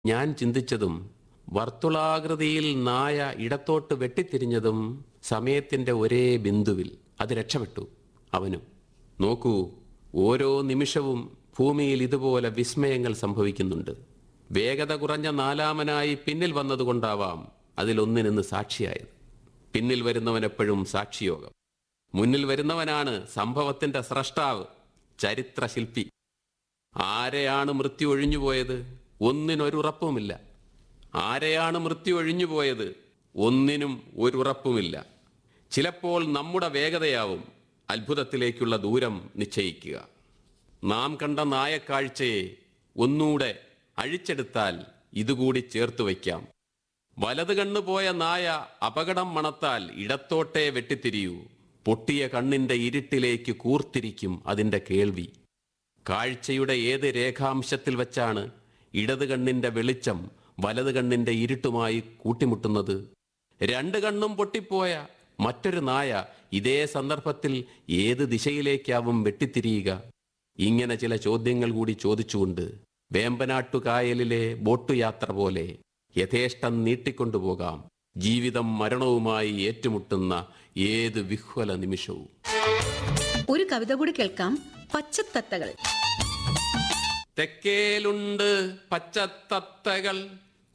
ഞാൻ ചിന്തിച്ചതും വർത്തുളാകൃതിയിൽ നായ ഇടത്തോട്ട് വെട്ടിത്തിരിഞ്ഞതും സമയത്തിന്റെ ഒരേ ബിന്ദുവിൽ അത് രക്ഷപ്പെട്ടു അവനും നോക്കൂ ഓരോ നിമിഷവും ഭൂമിയിൽ ഇതുപോലെ വിസ്മയങ്ങൾ സംഭവിക്കുന്നുണ്ട് വേഗത കുറഞ്ഞ നാലാമനായി പിന്നിൽ വന്നതുകൊണ്ടാവാം അതിലൊന്നിനെന്ന് സാക്ഷിയായത് പിന്നിൽ വരുന്നവനെപ്പോഴും സാക്ഷിയോഗം മുന്നിൽ വരുന്നവനാണ് സംഭവത്തിന്റെ സ്രഷ്ടാവ് ചരിത്രശില്പി ആരെയാണ് മൃത്യു ഒഴിഞ്ഞുപോയത് ഒന്നിനൊരുറപ്പുമില്ല ആരെയാണ് മൃത്യു ഒഴിഞ്ഞുപോയത് ഒന്നിനും ഒരുറപ്പുമില്ല ചിലപ്പോൾ നമ്മുടെ വേഗതയാവും അത്ഭുതത്തിലേക്കുള്ള ദൂരം നിശ്ചയിക്കുക നാം കണ്ട നായക്കാഴ്ചയെ ഒന്നൂടെ അഴിച്ചെടുത്താൽ ഇതുകൂടി ചേർത്ത് വയ്ക്കാം വലത് കണ്ണു പോയ നായ അപകടം മണത്താൽ ഇടത്തോട്ടേ വെട്ടിത്തിരിയൂ പൊട്ടിയ കണ്ണിന്റെ ഇരുട്ടിലേക്ക് കൂർത്തിരിക്കും അതിന്റെ കേൾവി കാഴ്ചയുടെ ഏത് രേഖാംശത്തിൽ വച്ചാണ് ഇടത് കണ്ണിന്റെ വെളിച്ചം വലത് കണ്ണിന്റെ ഇരുട്ടുമായി കൂട്ടിമുട്ടുന്നത് രണ്ട് കണ്ണും പൊട്ടിപ്പോയ മറ്റൊരു നായ ഇതേ സന്ദർഭത്തിൽ ഏത് ദിശയിലേക്കാവും വെട്ടിത്തിരിയുക ഇങ്ങനെ ചില ചോദ്യങ്ങൾ കൂടി ചോദിച്ചുകൊണ്ട് വേമ്പനാട്ടുകായലിലെ ബോട്ടുയാത്ര പോലെ യഥേഷ്ടം നീട്ടിക്കൊണ്ടുപോകാം ജീവിതം മരണവുമായി ഏറ്റുമുട്ടുന്ന ഏത് വിഹ്വല നിമിഷവും ഒരു കവിത കൂടി കേൾക്കാം പച്ചത്തത്തകൾ തെക്കേലുണ്ട് പച്ചത്തത്തകൾ